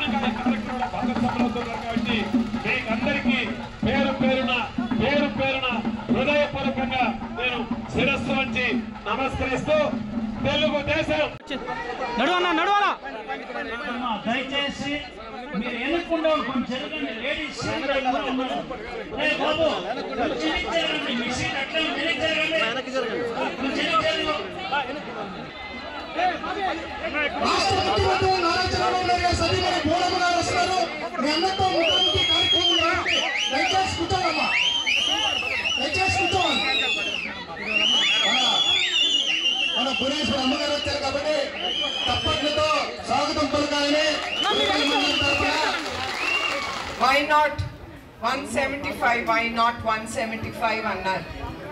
ఘనంగా ఈ కార్యక్రమంలో భాగస్వాములవుతున్నారు కాబట్టి మీకందరికీ పేరు పేరున పేరు పేరున హృదయపూర్వకంగా నేను శిరస్సు వంచి నమస్కరిస్తూ తెలుగుదేశం నడువన్నా నడువనా అమ్మా, దయచేసి మీరు ఎన్నుకుండా కొంచెం జరగండి లేడీస్ ఏ బాబు కొంచెం వెనక్కి జరగండి మీ సీట్ అట్లే ఉంది, వెనక్కి జరగండి కొంచెం వెనక్కి జరగండి. రాష్ట్ర ముఖ్యమంత్రి నారా చంద్రబాబు నాయుడు గారు సతీమణి పూలమ్మ గారు వస్తున్నారు మీ అందరితో ముఖాముఖి కార్యక్రమం కాబట్టి దయచేసి కూర్చోవాలమ్మా దయచేసి కూర్చోవాలి మన- మన భువనేశ్వర అమ్మగారు వచ్చారు కాబట్టి తప్పట్లతో స్వాగతం పలకాలని తిరుపతి మండలం తరఫున why not one seventy five why not one seventy five అన్నారు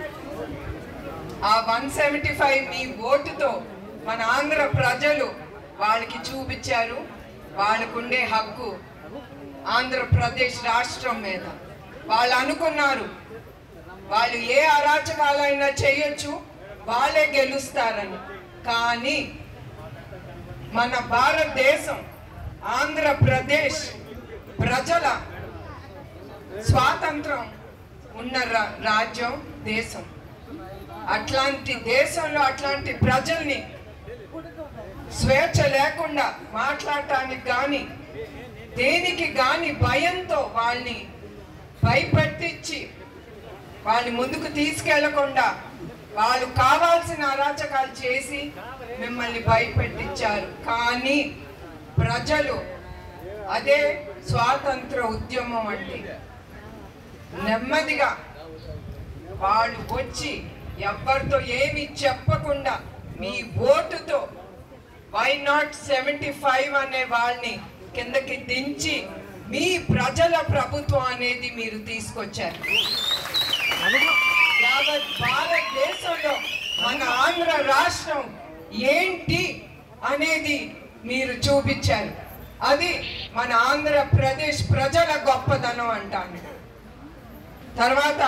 ఆ వన్ సెవెంటీ ఫైవ్ మీ ఓటుతో మన ఆంధ్ర ప్రజలు వాళ్ళకి చూపించారు వాళ్ళకుండే హక్కు ఆంధ్రప్రదేశ్ రాష్ట్రం మీద వాళ్ళు అనుకున్నారు వాళ్ళు ఏ అరాచకాలైనా చేయొచ్చు వాళ్ళే గెలుస్తారని కానీ మన భారతదేశం ఆంధ్రప్రదేశ్ ప్రజల స్వాతంత్రం ఉన్న రా- రాజ్యం దేశం అట్లాంటి దేశంలో అట్లాంటి ప్రజల్ని స్వేచ్ఛ లేకుండా మాట్లాడటానికి కానీ దేనికి గాని భయంతో వాళ్ళని భయపెట్టించి వాళ్ళని ముందుకు తీసుకెళ్లకుండా వాళ్ళు కావాల్సిన అరాచకాలు చేసి మిమ్మల్ని భయపెట్టించారు కానీ ప్రజలు అదే స్వాతంత్ర ఉద్యమం అంటే నెమ్మదిగా వాళ్ళు వచ్చి ఎవరితో ఏమి చెప్పకుండా మీ ఓటుతో వై నాట్ సెవెంటీ ఫైవ్ అనే వాళ్ళని కిందకి దించి మీ ప్రజల ప్రభుత్వం అనేది మీరు తీసుకొచ్చారు యావత్ భారతదేశంలో మన ఆంధ్ర రాష్ట్రం ఏంటి అనేది మీరు చూపించారు అది మన ఆంధ్రప్రదేశ్ ప్రజల గొప్పదనం అంటాను తర్వాత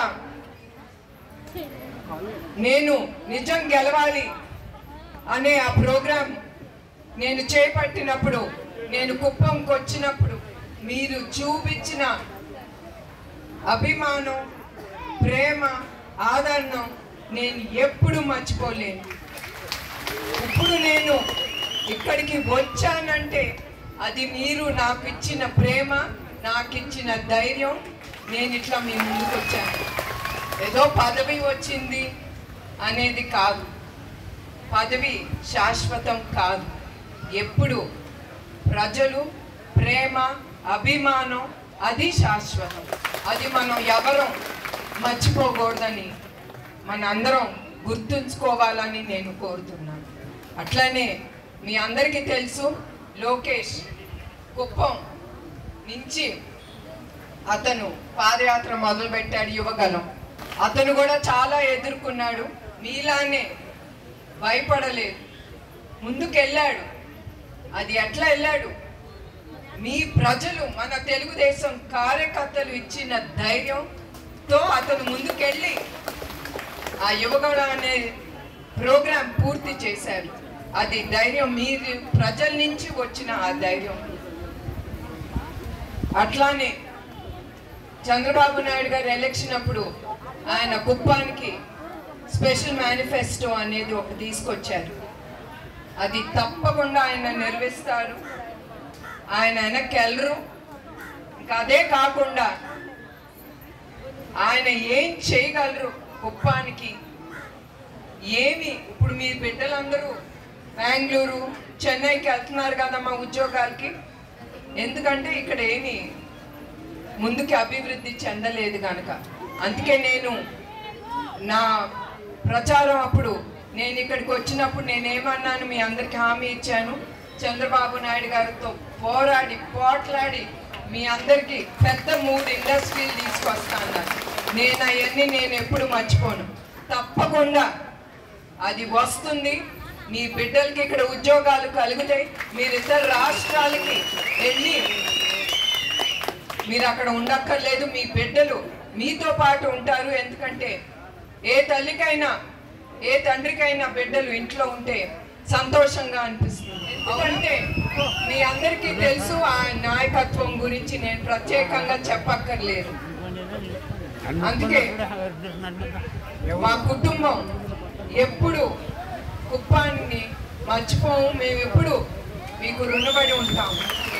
నేను నిజం గెలవాలి అనే ఆ ప్రోగ్రాం నేను చేపట్టినప్పుడు నేను కుప్పంకి వచ్చినప్పుడు మీరు చూపించిన అభిమానం ప్రేమ ఆదరణ నేను ఎప్పుడు మర్చిపోలేను ఇప్పుడు నేను ఇక్కడికి వచ్చానంటే అది మీరు నాకు ఇచ్చిన ప్రేమ నాకు ఇచ్చిన ధైర్యం నేను ఇట్లా మీ ముందుకు వచ్చాను ఏదో పదవి వచ్చింది అనేది కాదు పదవి శాశ్వతం కాదు ఎప్పుడు ప్రజలు ప్రేమ అభిమానం అది శాశ్వతం అది మనం ఎవరం మర్చిపోకూడదని మనందరం గుర్తుంచుకోవాలని నేను కోరుతున్నాను అట్లనే మీ అందరికీ తెలుసు లోకేష్ కుప్పం నుంచి అతను పాదయాత్ర మొదలుపెట్టాడు యువగలం అతను కూడా చాలా ఎదుర్కొన్నాడు మీలానే భయపడలేదు ముందుకెళ్ళాడు అది ఎట్లా వెళ్ళాడు మీ ప్రజలు మన తెలుగుదేశం కార్యకర్తలు ఇచ్చిన ధైర్యంతో అతను ముందుకెళ్ళి ఆ యువగడ అనే ప్రోగ్రాం పూర్తి చేశారు అది ధైర్యం మీరు ప్రజల నుంచి వచ్చిన ఆ ధైర్యం అట్లానే చంద్రబాబు నాయుడు గారు ఎలక్షన్ అప్పుడు ఆయన కుప్పానికి స్పెషల్ మేనిఫెస్టో అనేది ఒకటి తీసుకొచ్చారు అది తప్పకుండా ఆయన నిర్వహిస్తారు ఆయన వెనక్కి వెళ్ళరు ఇంకా అదే కాకుండా ఆయన ఏం చేయగలరు కుప్పానికి ఏమి ఇప్పుడు మీ బిడ్డలందరూ బెంగళూరు చెన్నైకి వెళ్తున్నారు కదమ్మా ఉద్యోగాలకి ఎందుకంటే ఇక్కడ ఏమి ముందుకి అభివృద్ధి చెందలేదు కనుక అందుకే నేను నా ప్రచారం అప్పుడు నేను ఇక్కడికి వచ్చినప్పుడు నేనేమన్నాను మీ అందరికి హామీ ఇచ్చాను చంద్రబాబు నాయుడు గారితో పోరాడి పోట్లాడి మీ అందరికీ పెద్ద మూడు ఇండస్ట్రీలు తీసుకొస్తాను నేను అవన్నీ నేను ఎప్పుడు మర్చిపోను తప్పకుండా అది వస్తుంది మీ బిడ్డలకి ఇక్కడ ఉద్యోగాలు కలుగుతాయి మీరు ఇతర రాష్ట్రాలకి వెళ్ళి మీరు అక్కడ ఉండక్కర్లేదు మీ బిడ్డలు మీతో పాటు ఉంటారు ఎందుకంటే ఏ తల్లికైనా ఏ తండ్రికైనా బిడ్డలు ఇంట్లో ఉంటే సంతోషంగా అనిపిస్తుంది ఎందుకంటే మీ అందరికీ తెలుసు ఆ నాయకత్వం గురించి నేను ప్రత్యేకంగా చెప్పక్కర్లేదు అందుకే మా కుటుంబం ఎప్పుడు కుప్పాన్ని మర్చిపోము మేము ఎప్పుడు మీకు రుణపడి ఉంటాము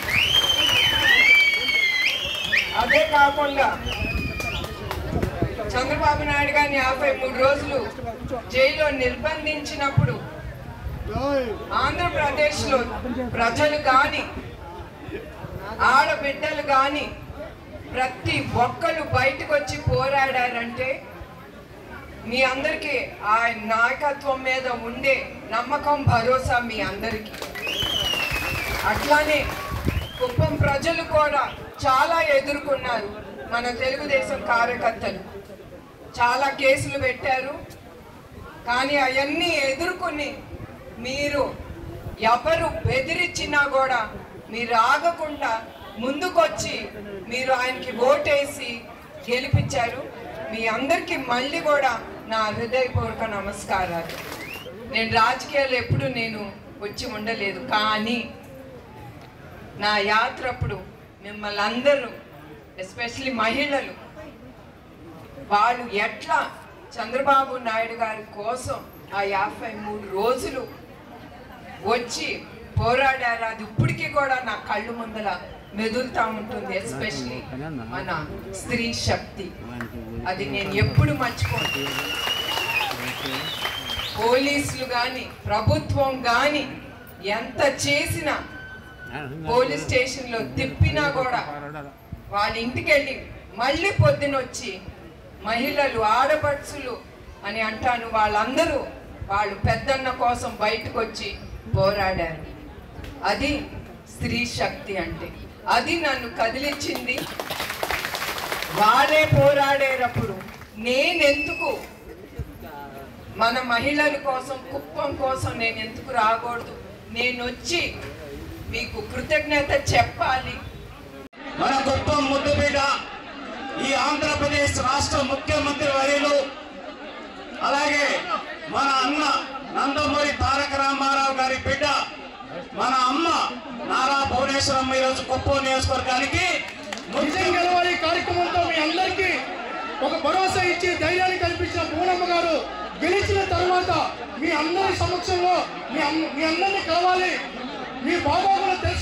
అదే కాకుండా చంద్రబాబు నాయుడు గారిని యాభై మూడు రోజులు జైల్లో నిర్బంధించినప్పుడు ఆంధ్రప్రదేశ్లో ప్రజలు కానీ ఆడబిడ్డలు కానీ ప్రతి ఒక్కరు బయటకు వచ్చి పోరాడారంటే మీ అందరికీ ఆ నాయకత్వం మీద ఉండే నమ్మకం భరోసా మీ అందరికీ అట్లానే కుప్పం ప్రజలు కూడా చాలా ఎదుర్కొన్నారు మన తెలుగుదేశం కార్యకర్తలు చాలా కేసులు పెట్టారు కానీ అవన్నీ ఎదుర్కొని మీరు ఎవరు బెదిరించినా కూడా మీరు ఆగకుండా ముందుకొచ్చి మీరు ఆయనకి ఓటేసి గెలిపించారు మీ అందరికీ మళ్ళీ కూడా నా హృదయపూర్వక నమస్కారాలు నేను రాజకీయాలు ఎప్పుడు నేను వచ్చి ఉండలేదు కానీ నా యాత్ర అప్పుడు మిమ్మల్ని అందరూ ఎస్పెషలీ మహిళలు వాళ్ళు ఎట్లా చంద్రబాబు నాయుడు గారి కోసం ఆ యాభై మూడు రోజులు వచ్చి పోరాడారు అది ఇప్పటికీ కూడా నా కళ్ళు ముందల మెదులుతా ఉంటుంది ఎస్పెషలీ మన స్త్రీ శక్తి అది నేను ఎప్పుడు మర్చిపోను పోలీసులు కానీ ప్రభుత్వం కానీ ఎంత చేసినా పోలీస్ స్టేషన్ లో తిప్పినా కూడా వాళ్ళ ఇంటికి వెళ్ళి మళ్ళీ పొద్దున వచ్చి మహిళలు ఆడపడుచులు అని అంటాను వాళ్ళందరూ వాళ్ళు పెద్దన్న కోసం బయటకు వచ్చి పోరాడారు అది స్త్రీ శక్తి అంటే అది నన్ను కదిలించింది వాళ్ళే పోరాడేటప్పుడు నేనెందుకు మన మహిళల కోసం కుప్పం కోసం నేను ఎందుకు రాకూడదు నేను వచ్చి మీకు కృతజ్ఞత చెప్పాలి మన కుప్పం ముద్దుబిడ్డ ఈ ఆంధ్రప్రదేశ్ రాష్ట్ర ముఖ్యమంత్రి వర్యులు అలాగే మన అన్న నందమూరి తారక రామారావు గారి బిడ్డ మన అమ్మ నారా భువనేశ్వరం ఈరోజు కుప్పం నియోజకవర్గానికి విజయం గెలవాలి కార్యక్రమంతో మీ అందరికీ ఒక భరోసా ఇచ్చి ధైర్యాన్ని కల్పించిన పూనమ్మ గారు గెలిచిన తర్వాత మీ అందరి సమక్షంలో మీ అన్- మీ అందరినీ కలవాలి మీ బాగోగులు తెలుసు